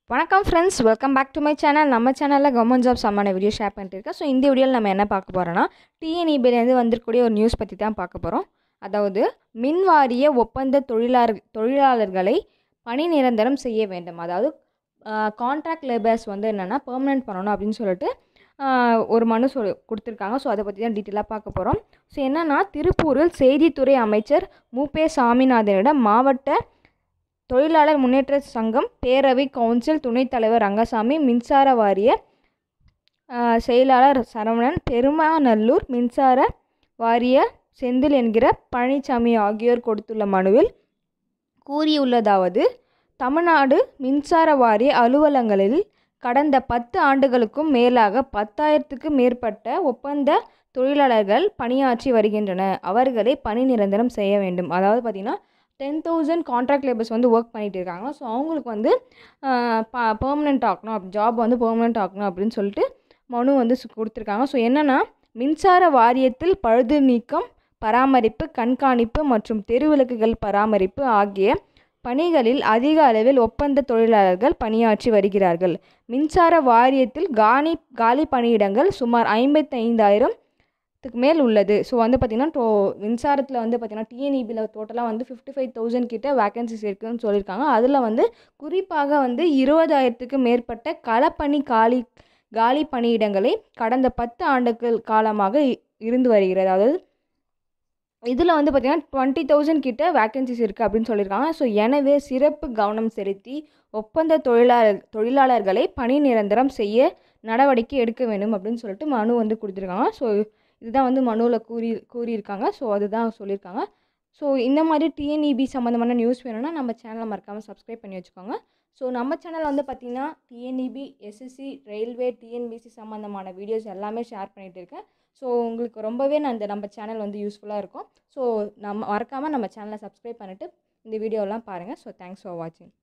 வணக்கம் friends welcome back to my channel நம்ம சேனலில் கவர்மெண்ட் ஜாப் சம்மான வீடியோ ஷேர் பண்ணிட்டு இருக்கேன் ஸோ இந்த வீடியோவில் நம்ம என்ன பார்க்க போகிறோன்னா டிஎன்இபிலேருந்து வந்திருக்கக்கூடிய ஒரு நியூஸ் பற்றி தான் பார்க்க போகிறோம் அதாவது மின் வாரிய ஒப்பந்த தொழிலாளர் தொழிலாளர்களை பணி நிரந்தரம் செய்ய வேண்டும் அதாவது கான்ட்ராக்ட் லேபர்ஸ் வந்து என்னென்னா பெர்மனெண்ட் பண்ணணும் அப்படின்னு சொல்லிட்டு ஆஹ், ஒரு மனு சொல் கொடுத்துருக்காங்க ஸோ அதை பற்றி தான் டீட்டெயிலாக பார்க்க போகிறோம் ஸோ என்னென்னா திருப்பூரில் செய்தித்துறை அமைச்சர் மூபே சாமிநாதனிடம் மாவட்ட தொழிலாளர் முன்னேற்ற சங்கம் பேரவை கவுன்சில் துணைத் தலைவர் ரங்கசாமி மின்சார வாரிய ஆஹ், செயலாளர் சரவணன் பெருமாநல்லூர் மின்சார வாரிய செந்தில் என்கிற பழனிசாமி ஆகியோர் கொடுத்துள்ள மனுவில் கூறியுள்ளதாவது தமிழ்நாடு மின்சார வாரிய அலுவலகங்களில் கடந்த பத்து ஆண்டுகளுக்கும் மேலாக பத்தாயிரத்துக்கு மேற்பட்ட ஒப்பந்த தொழிலாளர்கள் பணியாற்றி வருகின்றனர் அவர்களை பணி நிரந்தரம் செய்ய வேண்டும் அதாவது பார்த்திங்கன்னா டென் தௌசண்ட் கான்ட்ராக்ட் லேபர்ஸ் வந்து ஒர்க் பண்ணிட்டு இருக்காங்க ஸோ அவங்களுக்கு வந்து பெர்மனெண்ட் ஆக்கணும் ஜாப் வந்து பெர்மனெண்ட் ஆக்கணும் அப்படின்னு சொல்லிட்டு மனு வந்து சு- கொடுத்துருக்காங்க ஸோ என்னென்னா மின்சார வாரியத்தில் பழுது நீக்கம் பராமரிப்பு கண்காணிப்பு மற்றும் தெருவிளக்குகள் பராமரிப்பு ஆகிய பணிகளில் அதிக அளவில் ஒப்பந்த தொழிலாளர்கள் பணியாற்றி வருகிறார்கள் மின்சார வாரியத்தில் காலி காலி பணியிடங்கள் சுமார் ஐம்பத்தைந்தாயிரம் த்துக்கு மேல் உள்ளது ஸோ வந்து பார்த்திங்கன்னா டோ மின்சாரத்தில் வந்து பார்த்திங்கன்னா டிஎன்இபியில் டோட்டலாக வந்து ஃபிஃப்டி ஃபைவ் தௌசண்ட் கிட்ட வேகன்சிஸ் இருக்குதுன்னு சொல்லியிருக்காங்க அதில் வந்து குறிப்பாக வந்து இருபதாயிரத்துக்கு மேற்பட்ட களப்பணி காலி காலி பணியிடங்களை கடந்த பத்து ஆண்டுகள் காலமாக இ- இருந்து வருகிறது அதாவது இதில் வந்து பார்த்திங்கன்னா டுவெண்ட்டி தௌசண்ட் கிட்ட வேகன்சிஸ் இருக்குது அப்படின்னு சொல்லியிருக்காங்க ஸோ எனவே சிறப்பு கவனம் செலுத்தி ஒப்பந்த தொழிலாளர் தொழிலாளர்களை பணி நிரந்தரம் செய்ய நடவடிக்கை எடுக்க வேண்டும் அப்படின்னு சொல்லிட்டு மனு வந்து கொடுத்துருக்காங்க ஸோ இதுதான் வந்து மனுவில் கூறி கூறியிருக்காங்க ஸோ அதுதான் சொல்லியிருக்காங்க ஸோ இந்த மாதிரி டிஎன்இபி சம்மந்தமான நியூஸ் வேணும்னா நம்ம சேனலை மறக்காமல் சப்ஸ்கிரைப் பண்ணி வச்சுக்கோங்க ஸோ நம்ம சேனல் வந்து பார்த்திங்கன்னா டிஎன்இபி எஸ்எஸ்சி ரயில்வே டிஎன்பிசி சம்மந்தமான வீடியோஸ் எல்லாமே ஷேர் பண்ணிகிட்டு இருக்கேன் ஸோ உங்களுக்கு ரொம்பவே நான் இந்த நம்ம சேனல் வந்து யூஸ்ஃபுல்லாக இருக்கும் ஸோ நம்ம மறக்காமல் நம்ம சேனலை சப்ஸ்கிரைப் பண்ணிவிட்டு இந்த வீடியோலாம் பாருங்கள் ஸோ தேங்க்ஸ் ஃபார் வாட்சிங்